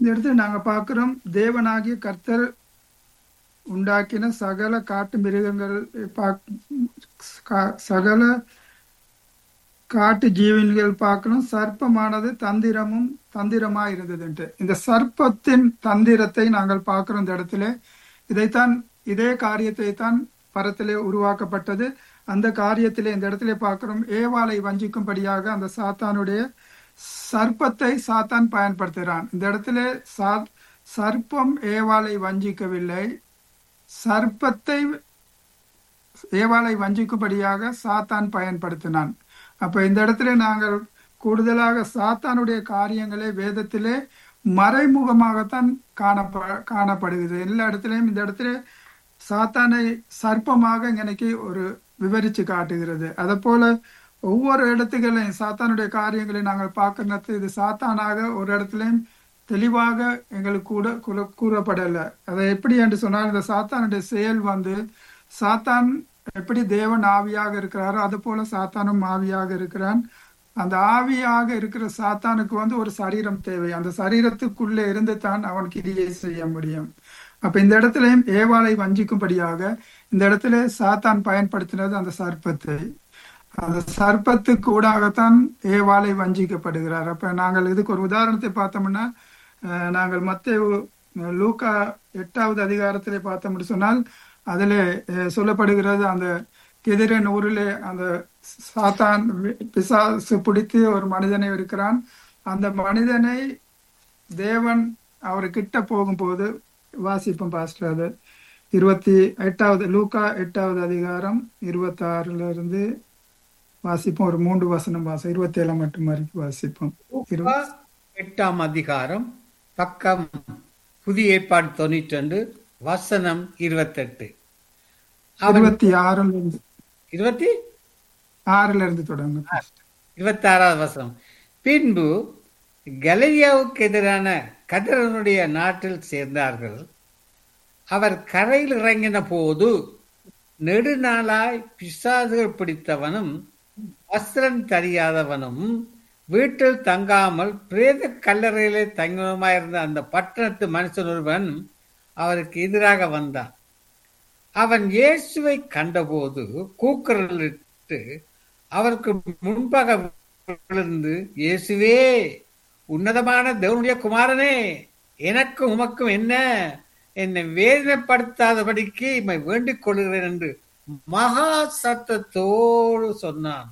இந்த இடத்துல நாங்க பார்க்கிறோம் தேவனாகிய கர்த்தர் உண்டாக்கின சகல காட்டு மிருகங்கள் பாக்- கா- சகல காட்டு ஜீவன்கள் பார்க்கணும் சர்ப்பமானது தந்திரமும் தந்திரமா இருந்ததுன்ட்டு இந்த சர்ப்பத்தின் தந்திரத்தை நாங்கள் பார்க்கிறோம் இந்த இடத்துல இதைத்தான் இதே காரியத்தை தான் பரத்திலே உருவாக்கப்பட்டது அந்த காரியத்திலே இந்த இடத்துல பார்க்கிறோம் ஏவாளை வஞ்சிக்கும்படியாக அந்த சாத்தானுடைய சர்ப்பத்தை சாத்தான் பயன்படுத்துகிறான் இந்த இடத்துல சா சர்ப்பம் ஏவாளை வஞ்சிக்கவில்லை சர்ப்பத்தை ஏவாளை வஞ்சிக்கும்படியாக சாத்தான் பயன்படுத்தினான் அப்ப இந்த இடத்துல நாங்கள் கூடுதலாக சாத்தானுடைய காரியங்களை வேதத்திலே மறைமுகமாகத்தான் காணப்ப காணப்படுகிறது எல்லா இடத்துலயும் இந்த இடத்துல சாத்தானை சர்ப்பமாக எனக்கு ஒரு விவரிச்சு காட்டுகிறது அதை போல ஒவ்வொரு இடத்துகளையும் சாத்தானுடைய காரியங்களை நாங்கள் பார்க்கறது இது சாத்தானாக ஒரு இடத்துலயும் தெளிவாக எங்களுக்கு கூட கூற- கூறப்படல அதை எப்படி என்று சொன்னால் இந்த சாத்தானுடைய செயல் வந்து சாத்தான் எப்படி தேவன் ஆவியாக இருக்கிறாரோ அது போல சாத்தானும் ஆவியாக இருக்கிறான் அந்த ஆவியாக இருக்கிற சாத்தானுக்கு வந்து ஒரு சரீரம் தேவை அந்த சரீரத்துக்குள்ளே இருந்து தான் அவன் கிரியை செய்ய முடியும் அப்ப இந்த இடத்துலயும் ஏவாளை வஞ்சிக்கும்படியாக இந்த இடத்துல சாத்தான் பயன்படுத்தினது அந்த சர்ப்பத்தை அந்த சர்ப்பத்துக்கு ஊடாகத்தான் ஏவாளை வஞ்சிக்கப்படுகிறார் அப்ப நாங்கள் இதுக்கு ஒரு உதாரணத்தை பார்த்தோம்னா அஹ், நாங்கள் மத்திய லூக்கா எட்டாவது அதிகாரத்திலே பார்த்தோம்னு சொன்னால் அதுல அஹ், சொல்லப்படுகிறது அந்த கெதிரன் ஊரிலே அந்த சாத்தான் வி- பிசாசு பிடித்து ஒரு மனிதனை இருக்கிறான் அந்த மனிதனை தேவன் அவர் கிட்ட போகும்போது வாசிப்போம் பாஸ்டர் அது இருபத்தி எட்டாவது லூக்கா எட்டாவது அதிகாரம் இருபத்தி ஆறுல இருந்து வாசிப்போம் ஒரு மூன்று வசனம் வாசம் இருபத்தி ஏழாம் மட்டும் வரைக்கும் வாசிப்போம் லூக்கா எட்டாம் அதிகாரம் பக்கம் புதிய ஏற்பாடு தொண்ணூற்றி ரெண்டு வசனம் இருபத்தெட்டு அவன் இருபத்தி ஆறுல இருந்து இருபத்தி ஆறுல இருந்து தொடங்க பாஸ்டர். இருபத்தாறாவது வசனம் பின்பு கலிலியாவுக்கு எதிரான கதிரனுடைய நாட்டில் சேர்ந்தார்கள் அவர் கரையில் இறங்கின போது நெடுநாளாய் பிசாசுகள் பிடித்தவனும் வஸ்திரம் தெரியாதவனும் வீட்டில் தங்காமல் பிரேத கல்லறையிலே தங்குமாயிருந்த அந்த பட்டணத்து மனுஷன் ஒருவன் அவருக்கு எதிராக வந்தான் அவன் இயேசுவை கண்டபோது கூக்குரலிட்டு அவருக்கு முன்பாக விழுந்து இயேசுவே உன்னதமான தேவனுடைய குமாரனே எனக்கும் உமக்கும் என்ன என்னை வேதனைப்படுத்தாதபடிக்கு இம்மை வேண்டிக் கொள்கிறேன் என்று மகா சத்தத்தோடு சொன்னான்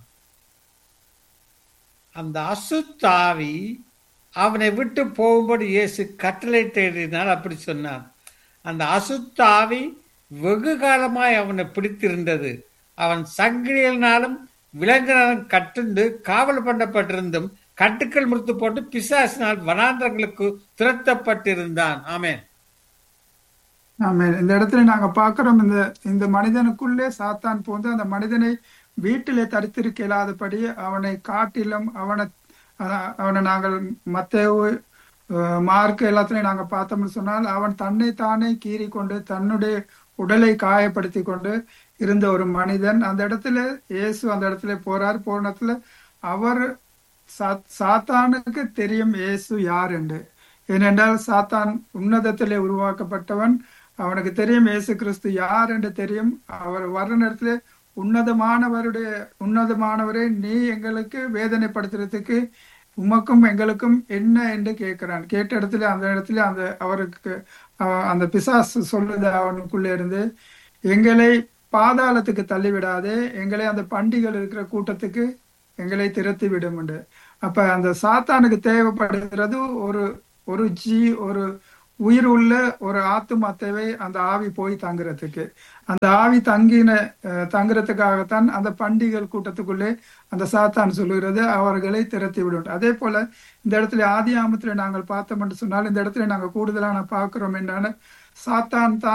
அந்த அசுத்தாவி அவனை விட்டு போகும்படி இயேசு கட்டளையிட்டால் அப்படி சொன்னான் அந்த அசுத்தாவி வெகு காலமாய் அவனை பிடித்திருந்தது அவன் சங்கிலியினாலும் விலங்கினாலும் கட்டுண்டு காவல் பண்ணப்பட்டிருந்தும் கட்டுக்கள் முடித்து போட்டு பிசாசினால் வனாந்தரங்களுக்கு துரத்தப்பட்டிருந்தான் ஆமென் ஆமென் இந்த இடத்துல நாங்க பார்க்கிறோம் இந்த இந்த மனிதனுக்குள்ளே சாத்தான் போந்து அந்த மனிதனை வீட்டிலே தரித்திருக்க இயலாதபடி அவனை காட்டிலும் அவனை அஹ், அவனை நாங்கள் மத்தேவு அஹ், மார்க் எல்லாத்துலயும் நாங்க பார்த்தோம்னு சொன்னால் அவன் தன்னை தானே கீறி கொண்டு தன்னுடைய உடலை காயப்படுத்தி கொண்டு இருந்த ஒரு மனிதன் அந்த இடத்துல இயேசு அந்த இடத்துல போறார் போனத்துல அவர் சா- சாத்தானுக்கு தெரியும் இயேசு யார் என்று ஏனென்றால் சாத்தான் உன்னதத்திலே உருவாக்கப்பட்டவன் அவனுக்கு தெரியும் இயேசு கிறிஸ்து யார் என்று தெரியும் அவர் வர்ற நேரத்திலே உன்னதமானவருடைய உன்னதமானவரே நீ எங்களுக்கு வேதனைப்படுத்துறதுக்கு உமக்கும் எங்களுக்கும் என்ன என்று கேட்கிறான் கேட்ட இடத்துல அந்த இடத்துல அந்த அவருக்கு அஹ், அந்த பிசாசு சொல்லுது அவனுக்குள்ளே இருந்து எங்களை பாதாளத்துக்கு தள்ளிவிடாதே எங்களை அந்த பண்டிகள் இருக்கிற கூட்டத்துக்கு எங்களை திரத்தி விடும் என்று அப்ப அந்த சாத்தானுக்கு தேவைப்படுகிறது ஒரு ஒரு ஜீ ஒரு உயிர் உள்ள ஒரு ஆத்துமா தேவை அந்த ஆவி போய் தங்குறதுக்கு அந்த ஆவி தங்கின அஹ், தங்குறதுக்காகத்தான் அந்த பண்டிகள் கூட்டத்துக்குள்ளே அந்த சாத்தான் சொல்லுகிறது அவர்களை திரத்தி விடும் அதே போல இந்த இடத்துல ஆதி ஆமத்துல நாங்கள் பார்த்தோம் என்று சொன்னால் இந்த இடத்துல நாங்கள் கூடுதலான பார்க்கிறோம் என்னன்னு சாத்தான் தான்